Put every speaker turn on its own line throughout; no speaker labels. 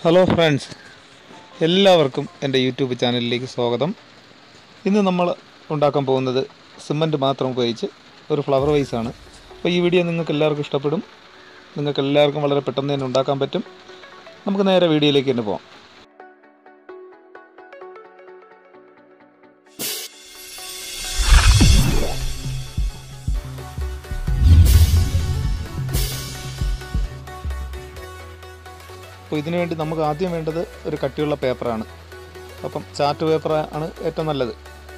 hello friends എല്ലാവർക്കും എൻ്റെ YouTube ചാനലിലേക്ക് സ്വാഗതം ഇന്ന് നമ്മൾ ഉണ്ടാക്കാൻ പോകുന്നത് സിമൻറ്റ് മാത്രം ഉപയോഗിച്ച് ഒരു ഫ്ലവർ വൈസ് ആണ് അപ്പോൾ ഈ വീഡിയോ നിങ്ങൾക്ക് എല്ലാവർക്കും ഇഷ്ടപ്പെടും നിങ്ങൾക്ക് എല്ലാവർക്കും വളരെ പെട്ടെന്ന് തന്നെ ഉണ്ടാക്കാൻ പറ്റും നമുക്ക് നേരെ വീഡിയോയിലേക്ക് തന്നെ പോകാം അപ്പോൾ ഇതിനു വേണ്ടി നമുക്ക് ആദ്യം വേണ്ടത് ഒരു കട്ടിയുള്ള പേപ്പറാണ് അപ്പം ചാർട്ട് പേപ്പർ ആണ് ഏറ്റവും നല്ലത്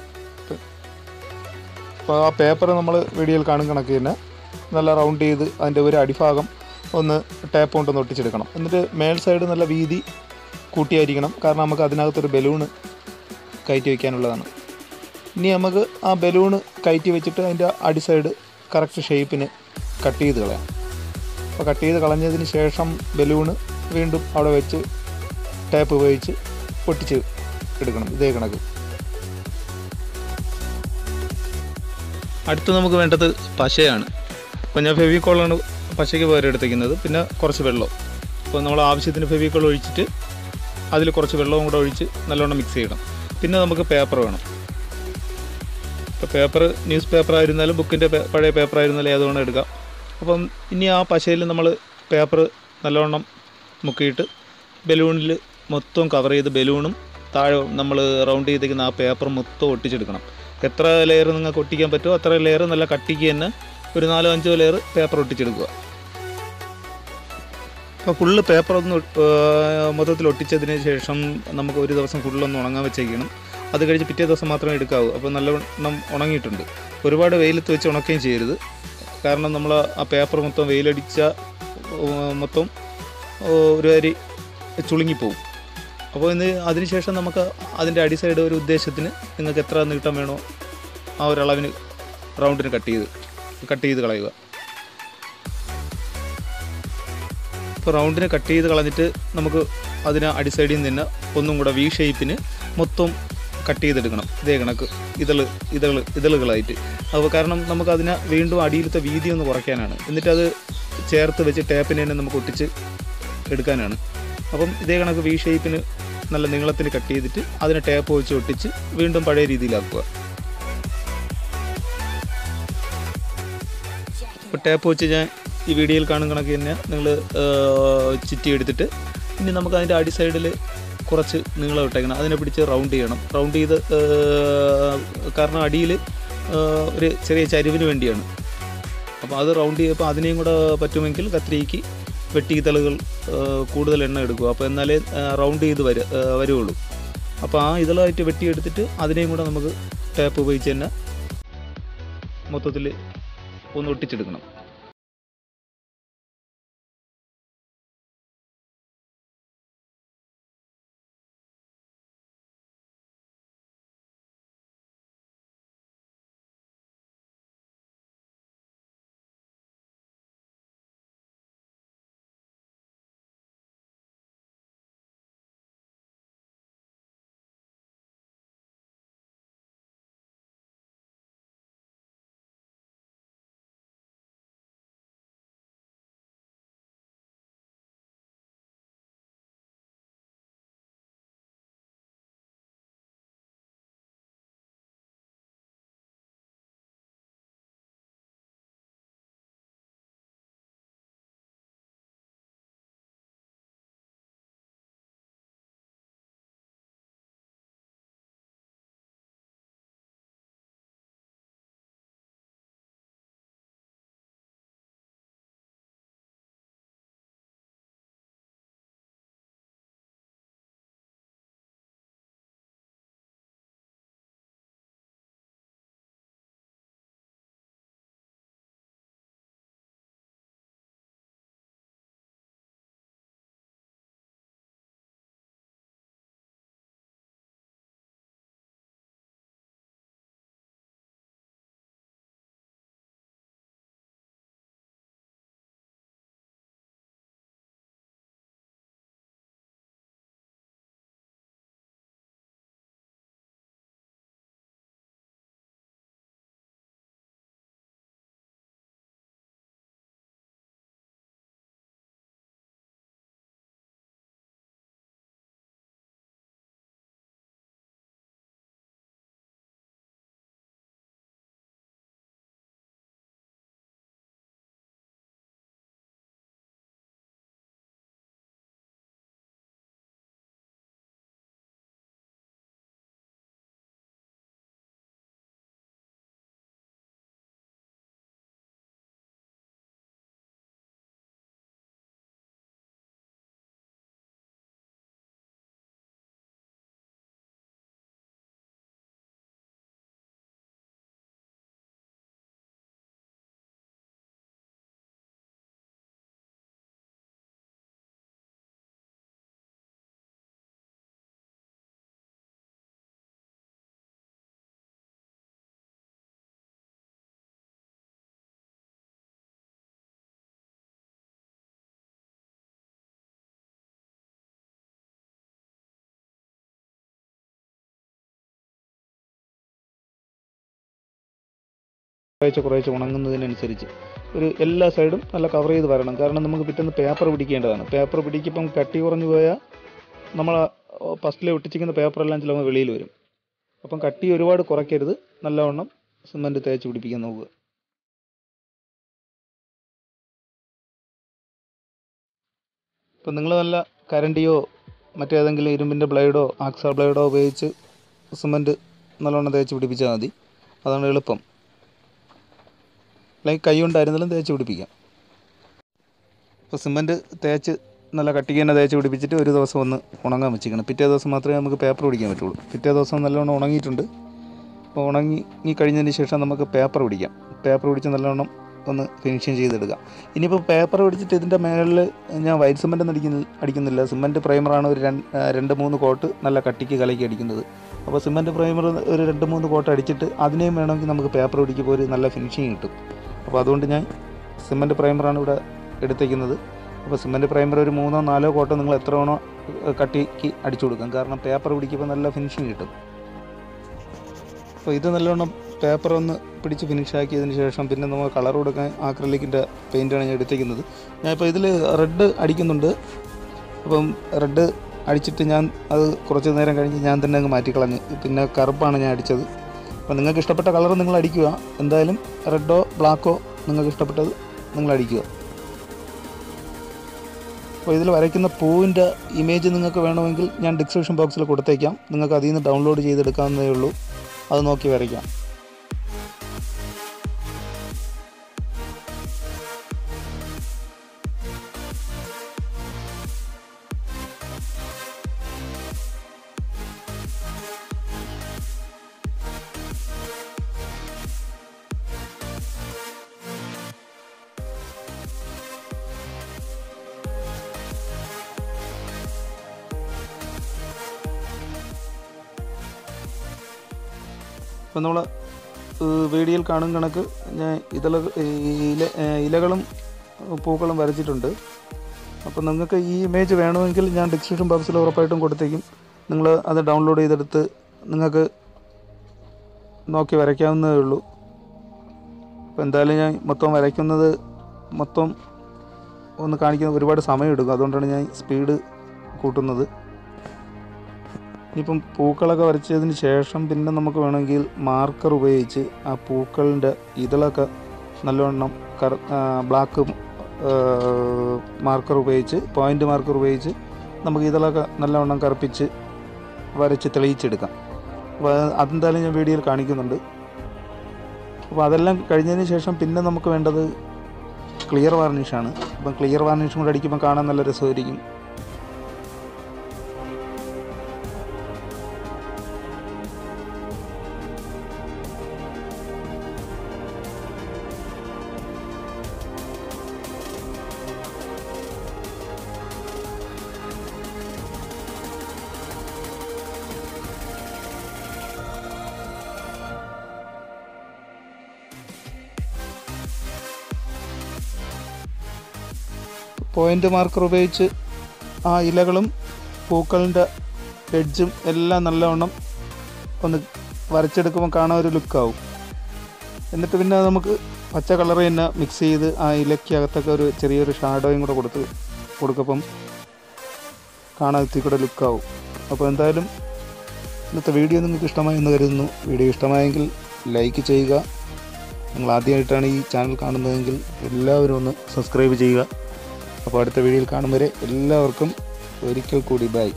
അപ്പോൾ ആ പേപ്പർ നമ്മൾ വീഡിയോയിൽ കാണും കണക്ക് തന്നെ നല്ല റൗണ്ട് ചെയ്ത് അതിൻ്റെ ഒരു അടിഭാഗം ഒന്ന് ടേപ്പ് കൊണ്ടൊന്ന് ഒട്ടിച്ചെടുക്കണം എന്നിട്ട് മേൽ സൈഡ് നല്ല വീതി കൂട്ടിയായിരിക്കണം കാരണം നമുക്ക് അതിനകത്തൊരു ബലൂണ് കയറ്റി വയ്ക്കാനുള്ളതാണ് ഇനി നമുക്ക് ആ ബലൂണ് കയറ്റി വെച്ചിട്ട് അതിൻ്റെ അടി സൈഡ് കറക്റ്റ് ഷേപ്പിന് കട്ട് ചെയ്ത് കളയാം അപ്പോൾ കട്ട് ചെയ്ത് കളഞ്ഞതിന് ശേഷം ബലൂണ് വീണ്ടും അവിടെ വെച്ച് ടേപ്പ് ഉപയോഗിച്ച് പൊട്ടിച്ച് എടുക്കണം ഇതേ കണക്ക് അടുത്ത് നമുക്ക് വേണ്ടത് പശയാണ് അപ്പോൾ ഞാൻ ഫെവിക്കോളാണ് പശയ്ക്ക് പകരം എടുത്തിരിക്കുന്നത് പിന്നെ കുറച്ച് വെള്ളം അപ്പോൾ നമ്മൾ ആവശ്യത്തിന് ഫെവിക്കോൾ ഒഴിച്ചിട്ട് അതിൽ കുറച്ച് വെള്ളവും കൂടെ ഒഴിച്ച് നല്ലോണം മിക്സ് ചെയ്യണം പിന്നെ നമുക്ക് പേപ്പർ വേണം ഇപ്പോൾ പേപ്പർ ന്യൂസ് പേപ്പർ ആയിരുന്നാലും ബുക്കിൻ്റെ പഴയ പേപ്പർ ആയിരുന്നാലും ഏത് വേണം എടുക്കാം അപ്പം ഇനി ആ പശയിൽ നമ്മൾ പേപ്പർ നല്ലോണം മുക്കിയിട്ട് ബലൂണിൽ മൊത്തം കവർ ചെയ്ത് ബലൂണും താഴെ നമ്മൾ റൗണ്ട് ചെയ്തിരിക്കുന്ന ആ പേപ്പർ മൊത്തം ഒട്ടിച്ചെടുക്കണം എത്ര ലെയർ നിങ്ങൾക്ക് ഒട്ടിക്കാൻ പറ്റുമോ അത്ര ലെയർ നല്ല കട്ടിക്ക് തന്നെ ഒരു നാലോ അഞ്ചോ ലെയർ പേപ്പർ ഒട്ടിച്ചെടുക്കുക അപ്പോൾ ഫുള്ള് പേപ്പർ ഒന്ന് മൊത്തത്തിൽ ഒട്ടിച്ചതിന് ശേഷം നമുക്ക് ഒരു ദിവസം ഫുള്ളൊന്ന് ഉണങ്ങാൻ വെച്ചേക്കണം അത് കഴിഞ്ഞ് പിറ്റേ ദിവസം മാത്രമേ എടുക്കാവൂ അപ്പോൾ നല്ലവണ്ണം ഉണങ്ങിയിട്ടുണ്ട് ഒരുപാട് വെയിലത്ത് വെച്ച് ഉണക്കുകയും ചെയ്യരുത് കാരണം നമ്മൾ ആ പേപ്പർ മൊത്തം വെയിലടിച്ച മൊത്തം ഒരു അരി ചുളുങ്ങിപ്പോവും അപ്പോൾ ഇന്ന് അതിനുശേഷം നമുക്ക് അതിൻ്റെ അടി സൈഡ് ഒരു ഉദ്ദേശത്തിന് നിങ്ങൾക്ക് എത്ര നീട്ടം വേണോ ആ ഒരു അളവിന് റൗണ്ടിന് കട്ട് ചെയ്ത് കട്ട് ചെയ്ത് കളയുക ഇപ്പോൾ റൗണ്ടിന് കട്ട് ചെയ്ത് കളഞ്ഞിട്ട് നമുക്ക് അതിന് അടി സൈഡിൽ നിന്ന് ഒന്നും കൂടെ വി ഷേപ്പിന് മൊത്തം കട്ട് ചെയ്തെടുക്കണം ഇതേ കണക്ക് ഇതള് ഇതള് ഇതളുകളായിട്ട് അപ്പോൾ കാരണം നമുക്ക് അതിനെ വീണ്ടും അടിയിലത്തെ വീതി ഒന്ന് കുറയ്ക്കാനാണ് എന്നിട്ട് അത് ചേർത്ത് വെച്ച് ടേപ്പിനെ തന്നെ നമുക്ക് ഒട്ടിച്ച് എടുക്കാനാണ് അപ്പം ഇതേ കണക്ക് വി ഷേപ്പിന് നല്ല നീളത്തിൽ കട്ട് ചെയ്തിട്ട് അതിനെ ടേപ്പ് വെച്ച് ഒട്ടിച്ച് വീണ്ടും പഴയ രീതിയിലാക്കുക ഇപ്പോൾ ടേപ്പ് വെച്ച് ഞാൻ ഈ വീഡിയോയിൽ കാണും കണക്ക് തന്നെ നിങ്ങൾ ചുറ്റി എടുത്തിട്ട് ഇനി നമുക്ക് അതിൻ്റെ അടി സൈഡിൽ കുറച്ച് നീളം ഇട്ടേക്കണം അതിനെ പിടിച്ച് റൗണ്ട് ചെയ്യണം റൗണ്ട് ചെയ്ത് കാരണം അടിയിൽ ഒരു ചെറിയ ചരിവിന് വേണ്ടിയാണ് അപ്പോൾ അത് റൗണ്ട് ചെയ്യപ്പോൾ അതിനെയും കൂടെ പറ്റുമെങ്കിൽ കത്രിക്ക് വെട്ടിത്തളുകൾ കൂടുതൽ എണ്ണ എടുക്കുക അപ്പോൾ എന്നാലേ റൗണ്ട് ചെയ്ത് വര വരുള്ളൂ അപ്പോൾ ആ ഇതളായിട്ട് വെട്ടിയെടുത്തിട്ട് അതിനെയും കൂടെ നമുക്ക് ടേപ്പ് ഉപയോഗിച്ച് തന്നെ മൊത്തത്തിൽ ഒന്ന് ഒട്ടിച്ചെടുക്കണം കുറേശ്ശെ കുറേശ്ശെ ഉണങ്ങുന്നതിനനുസരിച്ച് ഒരു എല്ലാ സൈഡും നല്ല കവർ ചെയ്ത് വരണം കാരണം നമുക്ക് പിറ്റേന്ന് പേപ്പർ പിടിക്കേണ്ടതാണ് പേപ്പർ പിടിക്കുമ്പം കട്ടി കുറഞ്ഞു പോയാൽ നമ്മൾ ഫസ്റ്റിൽ ഒട്ടിച്ചിരിക്കുന്ന പേപ്പറെല്ലാം ചിലപ്പോൾ വെളിയിൽ വരും അപ്പം കട്ടി ഒരുപാട് കുറയ്ക്കരുത് നല്ലവണ്ണം സിമൻറ്റ് തേച്ച് പിടിപ്പിക്കാൻ നോക്കുക ഇപ്പം നിങ്ങൾ നല്ല കരണ്ടിയോ മറ്റേതെങ്കിലും ഇരുമ്പിൻ്റെ ബ്ലേഡോ ആക്സ ബ്ലേഡോ ഉപയോഗിച്ച് സിമൻറ്റ് നല്ലോണം തേച്ച് പിടിപ്പിച്ചാൽ മതി അതാണ് എളുപ്പം അല്ലെങ്കിൽ കൈ കൊണ്ടായിരുന്നാലും തേച്ച് പിടിപ്പിക്കാം ഇപ്പോൾ സിമൻറ്റ് തേച്ച് നല്ല കട്ടിക്ക് തന്നെ തേച്ച് പിടിപ്പിച്ചിട്ട് ഒരു ദിവസം ഒന്ന് ഉണങ്ങാൻ വെച്ചിരിക്കണം പിറ്റേ ദിവസം മാത്രമേ നമുക്ക് പേപ്പർ പിടിക്കാൻ പറ്റുള്ളൂ പിറ്റേ ദിവസം നല്ലോണം ഉണങ്ങിയിട്ടുണ്ട് അപ്പോൾ ഉണങ്ങി കഴിഞ്ഞതിന് ശേഷം നമുക്ക് പേപ്പർ പിടിക്കാം പേപ്പർ പിടിച്ച് നല്ലോണം ഒന്ന് ഫിനിഷിങ് ചെയ്തെടുക്കാം ഇനിയിപ്പോൾ പേപ്പർ പിടിച്ചിട്ട് ഇതിൻ്റെ മേളിൽ ഞാൻ വൈറ്റ് സിമൻ്റ് ഒന്നും അടിക്കുന്ന അടിക്കുന്നില്ല സിമൻറ്റ് പ്രൈമറാണ് ഒരു രണ്ട് രണ്ട് മൂന്ന് കോട്ട് നല്ല കട്ടിക്ക് കലക്കി അടിക്കുന്നത് അപ്പോൾ സിമൻറ്റ് പ്രൈമർ ഒരു രണ്ട് മൂന്ന് കോട്ട് അടിച്ചിട്ട് അതിനെയും വേണമെങ്കിൽ നമുക്ക് പേപ്പർ പിടിക്കുമ്പോൾ ഒരു നല്ല ഫിനിഷിങ് കിട്ടും അപ്പോൾ അതുകൊണ്ട് ഞാൻ സിമൻറ്റ് പ്രൈമറാണ് ഇവിടെ എടുത്തേക്കുന്നത് അപ്പോൾ സിമൻറ്റ് പ്രൈമർ ഒരു മൂന്നോ നാലോ കോട്ടോ നിങ്ങൾ എത്ര വേണോ കട്ടിക്ക് അടിച്ചു കൊടുക്കാം കാരണം പേപ്പർ പിടിക്കുമ്പോൾ നല്ല ഫിനിഷിങ് കിട്ടും അപ്പോൾ ഇത് നല്ലോണം പേപ്പർ ഒന്ന് പിടിച്ച് ഫിനിഷ് ആക്കിയതിന് ശേഷം പിന്നെ നമ്മൾ കളർ കൊടുക്കാൻ ആക്രലിക്കിൻ്റെ പെയിൻ്റാണ് ഞാൻ എടുത്തേക്കുന്നത് ഞാനിപ്പോൾ ഇതിൽ റെഡ് അടിക്കുന്നുണ്ട് അപ്പം റെഡ് അടിച്ചിട്ട് ഞാൻ അത് കുറച്ച് നേരം കഴിഞ്ഞ് ഞാൻ തന്നെ അങ്ങ് മാറ്റിക്കളഞ്ഞ് പിന്നെ കറുപ്പാണ് ഞാൻ അടിച്ചത് അപ്പോൾ നിങ്ങൾക്ക് ഇഷ്ടപ്പെട്ട കളർ നിങ്ങൾ അടിക്കുക എന്തായാലും റെഡോ ബ്ലാക്കോ നിങ്ങൾക്ക് ഇഷ്ടപ്പെട്ടത് നിങ്ങൾ അടിക്കുക അപ്പോൾ ഇതിൽ വരയ്ക്കുന്ന പൂവിൻ്റെ ഇമേജ് നിങ്ങൾക്ക് വേണമെങ്കിൽ ഞാൻ ഡിസ്ക്രിപ്ഷൻ ബോക്സിൽ കൊടുത്തേക്കാം നിങ്ങൾക്ക് അതിൽ നിന്ന് ഡൗൺലോഡ് ചെയ്തെടുക്കാവുന്നതേ ഉള്ളൂ അത് നോക്കി വരയ്ക്കാം ഇപ്പം നമ്മൾ വീഡിയോയിൽ കാണും കണക്ക് ഞാൻ ഇതള ഇല ഇലകളും പൂക്കളും വരച്ചിട്ടുണ്ട് അപ്പോൾ നിങ്ങൾക്ക് ഈ ഇമേജ് വേണമെങ്കിൽ ഞാൻ ഡിസ്ക്രിപ്ഷൻ ബോക്സിൽ ഉറപ്പായിട്ടും കൊടുത്തേക്കും നിങ്ങൾ അത് ഡൗൺലോഡ് ചെയ്തെടുത്ത് നിങ്ങൾക്ക് നോക്കി വരയ്ക്കാവുന്നതേ ഉള്ളൂ അപ്പോൾ എന്തായാലും ഞാൻ മൊത്തം വരയ്ക്കുന്നത് മൊത്തം ഒന്ന് കാണിക്കുന്നത് ഒരുപാട് സമയം എടുക്കും അതുകൊണ്ടാണ് ഞാൻ സ്പീഡ് കൂട്ടുന്നത് ഇനിയിപ്പം പൂക്കളൊക്കെ വരച്ചതിന് ശേഷം പിന്നെ നമുക്ക് വേണമെങ്കിൽ മാർക്കർ ഉപയോഗിച്ച് ആ പൂക്കളിൻ്റെ ഇതളൊക്കെ നല്ലവണ്ണം കറ ബ്ലാക്ക് മാർക്കർ ഉപയോഗിച്ച് പോയിൻ്റ് മാർക്കർ ഉപയോഗിച്ച് നമുക്ക് ഇതളൊക്കെ നല്ലവണ്ണം കറുപ്പിച്ച് വരച്ച് തെളിയിച്ചെടുക്കാം അപ്പോൾ അതെന്തായാലും ഞാൻ വീഡിയോയിൽ കാണിക്കുന്നുണ്ട് അപ്പോൾ അതെല്ലാം കഴിഞ്ഞതിന് ശേഷം പിന്നെ നമുക്ക് വേണ്ടത് ക്ലിയർ വാർണിഷാണ് അപ്പം ക്ലിയർ വാർണിഷും കൂടെ അടിക്കുമ്പോൾ കാണാൻ നല്ല രസമായിരിക്കും പോയിൻ്റ് മാർക്കർ ഉപയോഗിച്ച് ആ ഇലകളും പൂക്കളിൻ്റെ എഡ്ജും എല്ലാം നല്ലവണ്ണം ഒന്ന് വരച്ചെടുക്കുമ്പോൾ കാണാൻ ഒരു ലുക്കാവും എന്നിട്ട് പിന്നെ നമുക്ക് പച്ച കളർ തന്നെ മിക്സ് ചെയ്ത് ആ ഇലയ്ക്കകത്തൊക്കെ ഒരു ചെറിയൊരു ഷാഡോയും കൂടെ കൊടുത്ത് കൊടുക്കപ്പം കാണാൻ ഇത്തിരി കൂടെ ലുക്കാവും അപ്പോൾ എന്തായാലും ഇന്നത്തെ വീഡിയോ നിങ്ങൾക്ക് ഇഷ്ടമായി എന്ന് കരുതുന്നു വീഡിയോ ഇഷ്ടമായെങ്കിൽ ലൈക്ക് ചെയ്യുക നിങ്ങൾ ആദ്യമായിട്ടാണ് ഈ ചാനൽ കാണുന്നതെങ്കിൽ എല്ലാവരും ഒന്ന് സബ്സ്ക്രൈബ് ചെയ്യുക അപ്പോൾ അടുത്ത വീഡിയോയിൽ കാണും വരെ എല്ലാവർക്കും ഒരിക്കൽ കൂടി ബൈ